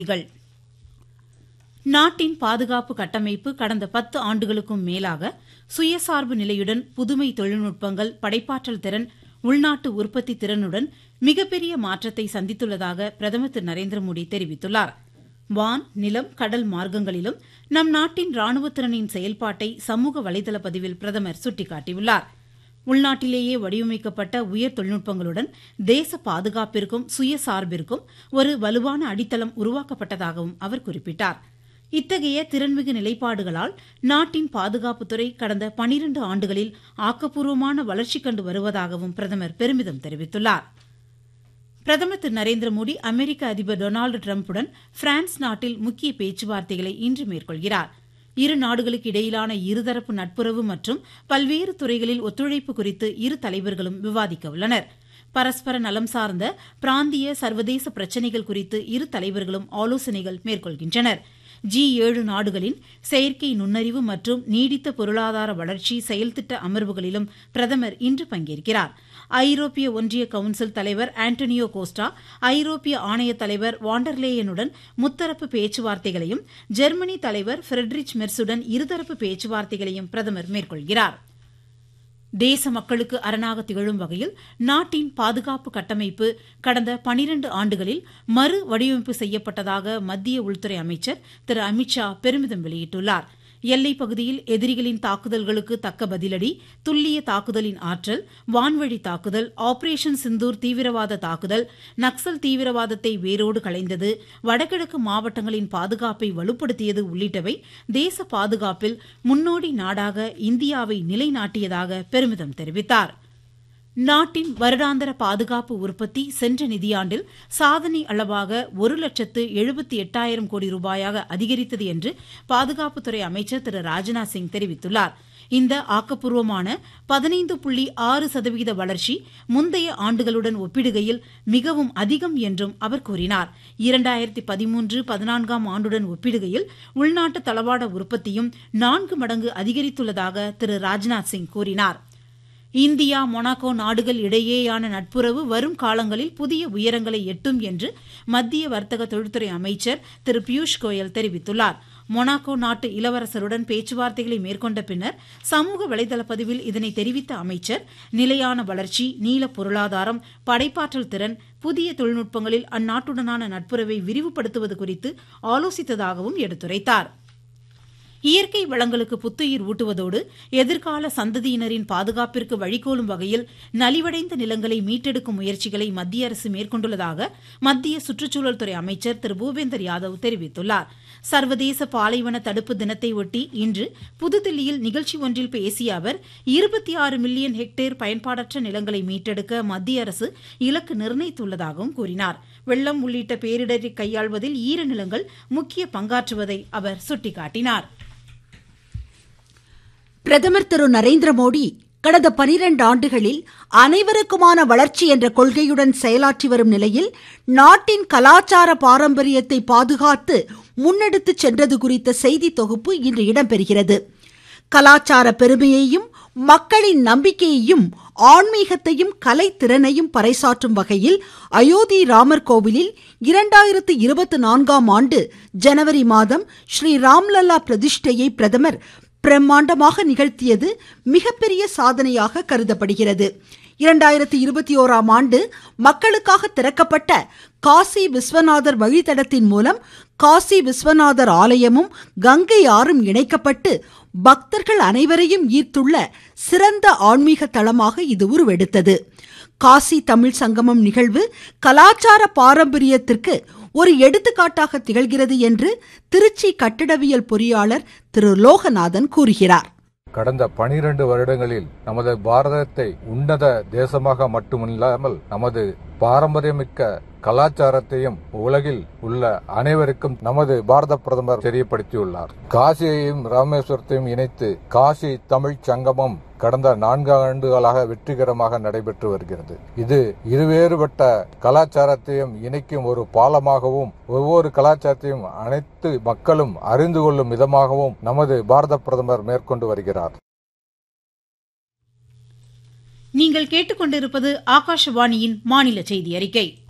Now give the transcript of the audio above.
செய்திகள் நாட்டின் பாதுகாப்பு கட்டமைப்பு கடந்த பத்து ஆண்டுகளுக்கும் மேலாக சுயசார்பு நிலையுடன் புதுமை தொழில்நுட்பங்கள் படைப்பாற்றல் திறன் உள்நாட்டு உற்பத்தி திறனுடன் மிகப்பெரிய மாற்றத்தை சந்தித்துள்ளதாக பிரதமர் திரு நரேந்திர மோடி தெரிவித்துள்ளார் வான் நிலம் கடல் மார்க்கங்களிலும் நம் நாட்டின் ராணுவத்திறனின் செயல்பாட்டை சமூக வலைதள பதிவில் பிரதமர் சுட்டிக்காட்டியுள்ளார் உள்நாட்டிலேயே வடிவமைக்கப்பட்ட உயர் தொழில்நுட்பங்களுடன் தேச பாதுகாப்பிற்கும் சுயசார்பிற்கும் ஒரு வலுவான அடித்தளம் உருவாக்கப்பட்டதாகவும் அவர் குறிப்பிட்டார் இத்தகைய திறன்மிகு நிலைப்பாடுகளால் நாட்டின் பாதுகாப்புத்துறை கடந்த பனிரண்டு ஆண்டுகளில் ஆக்கப்பூர்வமான வளர்ச்சி கண்டு வருவதாகவும் பிரதமர் பெருமிதம் தெரிவித்துள்ளார் பிரதமர் திரு நரேந்திர மோடி அமெரிக்க அதிபர் டொனால்டு டிரம்புடன் பிரான்ஸ் நாட்டில் முக்கிய பேச்சுவார்த்தைகளை இன்று மேற்கொள்கிறார் இரு நாடுகளுக்கு இடையிலான இருதரப்பு நட்புறவு மற்றும் பல்வேறு துறைகளில் ஒத்துழைப்பு குறித்து இரு தலைவர்களும் விவாதிக்க உள்ளனர் பரஸ்பர நலம் சார்ந்த பிராந்திய சர்வதேச பிரச்சினைகள் குறித்து இரு தலைவர்களும் ஆலோசனைகள் மேற்கொள்கின்றனர் ஜி ஏழு நாடுகளின் செயற்கை நுண்ணறிவு மற்றும் நீடித்த பொருளாதார வளர்ச்சி செயல்திட்ட அமர்வுகளிலும் பிரதமர் இன்று பங்கேற்கிறார் ஐரோப்பிய ஒன்றிய கவுன்சில் தலைவர் ஆண்டனியோ கோஸ்டா ஐரோப்பிய ஆணைய தலைவர் வாண்டர்லேயனுடன் முத்தரப்பு பேச்சுவார்த்தைகளையும் ஜெர்மனி தலைவர் ஃபிரெட்ரிச் மெர்சுடன் இருதரப்பு பேச்சுவார்த்தைகளையும் பிரதமர் மேற்கொள்கிறார் தேச மக்களுக்கு அரணாக திகழும் வகையில் நாட்டின் பாதுகாப்பு கட்டமைப்பு கடந்த பனிரண்டு ஆண்டுகளில் மறு வடிவமைப்பு செய்யப்பட்டதாக மத்திய உள்துறை அமைச்சர் திரு அமித்ஷா பெருமிதம் வெளியிட்டுள்ளார் எல்லைப் பகுதியில் எதிரிகளின் தாக்குதல்களுக்கு தக்க பதிலடி துல்லிய தாக்குதலின் ஆற்றல் வான்வழி தாக்குதல் ஆபரேஷன் சிந்தூர் தீவிரவாத தாக்குதல் நக்சல் தீவிரவாதத்தை வேரோடு களைந்தது வடகிழக்கு மாவட்டங்களின் பாதுகாப்பை வலுப்படுத்தியது உள்ளிட்டவை தேச பாதுகாப்பில் முன்னோடி நாடாக இந்தியாவை நிலைநாட்டியதாக பெருமிதம் தெரிவித்தார் நாட்டின் வருடாந்திர பாதுகாப்பு உற்பத்தி சென்ற நிதியாண்டில் சாதனை அளவாக ஒரு லட்சத்து எழுபத்தி எட்டாயிரம் கோடி ரூபாயாக அதிகரித்தது என்று பாதுகாப்புத்துறை அமைச்சர் திரு ராஜ்நாத் சிங் தெரிவித்துள்ளார் இந்த ஆக்கப்பூர்வமான பதினைந்து புள்ளி ஆறு சதவீத வளர்ச்சி முந்தைய ஆண்டுகளுடன் ஒப்பிடுகையில் மிகவும் அதிகம் என்றும் அவர் கூறினார் இரண்டாயிரத்தி பதிமூன்று பதினான்காம் ஆண்டுடன் ஒப்பிடுகையில் உள்நாட்டு தளவாட உற்பத்தியும் நான்கு மடங்கு அதிகரித்துள்ளதாக திரு ராஜ்நாத் சிங் கூறினார் இந்தியா மொனாக்கோ நாடுகள் இடையேயான நட்புறவு வரும் காலங்களில் புதிய உயரங்களை எட்டும் என்று மத்திய வர்த்தக தொழில்துறை அமைச்சர் திரு பியூஷ் கோயல் தெரிவித்துள்ளார் மொனாக்கோ நாட்டு இளவரசருடன் பேச்சுவார்த்தைகளை மேற்கொண்ட பின்னர் சமூக வலைதள பதிவில் இதனை தெரிவித்த அமைச்சர் நிலையான வளர்ச்சி நீல பொருளாதாரம் படைப்பாற்றல் திறன் புதிய தொழில்நுட்பங்களில் அந்நாட்டுடனான நட்புறவை விரிவுபடுத்துவது குறித்து ஆலோசித்ததாகவும் எடுத்துரைத்தாா் இயற்கை வளங்களுக்கு புத்துயிர் ஊட்டுவதோடு எதிர்கால சந்ததியினரின் பாதுகாப்பிற்கு வழிகோலும் வகையில் நலிவடைந்த நிலங்களை மீட்டெடுக்கும் முயற்சிகளை மத்திய அரசு மேற்கொண்டுள்ளதாக மத்திய சுற்றுச்சூழல் துறை அமைச்சர் திரு பூபேந்தர் யாதவ் தெரிவித்துள்ளார் சர்வதேச பாலைவன தடுப்பு தினத்தை ஒட்டி இன்று புதுதில்லியில் நிகழ்ச்சி ஒன்றில் பேசிய அவர் இருபத்தி ஆறு மில்லியன் ஹெக்டேர் பயன்பாடற்ற நிலங்களை மீட்டெடுக்க மத்திய அரசு இலக்கு நிர்ணயித்துள்ளதாகவும் கூறினார் வெள்ளம் உள்ளிட்ட பேரிடரை கையாள்வதில் ஈரநிலங்கள் முக்கிய பங்காற்றுவதை அவர் சுட்டிக்காட்டினார் பிரதமர் திரு நரேந்திர மோடி கடந்த பனிரெண்டு ஆண்டுகளில் அனைவருக்குமான வளர்ச்சி என்ற கொள்கையுடன் செயலாற்றி வரும் நிலையில் நாட்டின் கலாச்சார பாரம்பரியத்தை பாதுகாத்து முன்னெடுத்துச் சென்றது குறித்த செய்தி தொகுப்பு இன்று இடம்பெறுகிறது கலாச்சார பெருமையையும் மக்களின் நம்பிக்கையையும் ஆன்மீகத்தையும் கலைத்திறனையும் பறைசாற்றும் வகையில் அயோத்தி ராமர் கோவிலில் இரண்டாயிரத்து இருபத்தி நான்காம் ஆண்டு ஜனவரி மாதம் ஸ்ரீ ராம்லல்லா பிரதிஷ்டையை பிரதமர் பிரம்மாண்டமாக நிகழ்த்தியது மிகப்பெரிய சாதனையாக கருதப்படுகிறது இரண்டாயிரத்தி இருபத்தி ஓராம் ஆண்டு மக்களுக்காக திறக்கப்பட்ட காசி விஸ்வநாதர் வழித்தடத்தின் மூலம் காசி விஸ்வநாதர் ஆலயமும் கங்கை ஆறும் இணைக்கப்பட்டு பக்தர்கள் அனைவரையும் ஈர்த்துள்ள சிறந்த ஆன்மீக தளமாக இது உருவெடுத்தது காசி தமிழ் சங்கமம் நிகழ்வு கலாச்சார பாரம்பரியத்திற்கு ஒரு எடுத்துக்காட்டாக திகழ்கிறது என்று திருச்சி கட்டிடவியல் பொறியாளர் திரு லோகநாதன் கூறுகிறார் கடந்த பனிரெண்டு வருடங்களில் நமது பாரதத்தை உன்னத தேசமாக மட்டுமில்லாமல் நமது பாரம்பரியமிக்க கலாச்சாரத்தையும் உலகில் உள்ள அனைவருக்கும் நமது பாரத பிரதமர் தெரியப்படுத்தியுள்ளார் காசியையும் ராமேஸ்வரத்தையும் இணைத்து காசி தமிழ் சங்கமம் கடந்த நான்கு ஆண்டுகளாக வெற்றிகரமாக நடைபெற்று வருகிறது இது இருவேறுபட்ட கலாச்சாரத்தையும் இணைக்கும் ஒரு பாலமாகவும் ஒவ்வொரு கலாச்சாரத்தையும் அனைத்து மக்களும் அறிந்து கொள்ளும் விதமாகவும் நமது பாரத பிரதமர் மேற்கொண்டு வருகிறார் நீங்கள் கேட்டுக்கொண்டிருப்பது ஆகாஷவாணியின் மாநில செய்தி அறிக்கை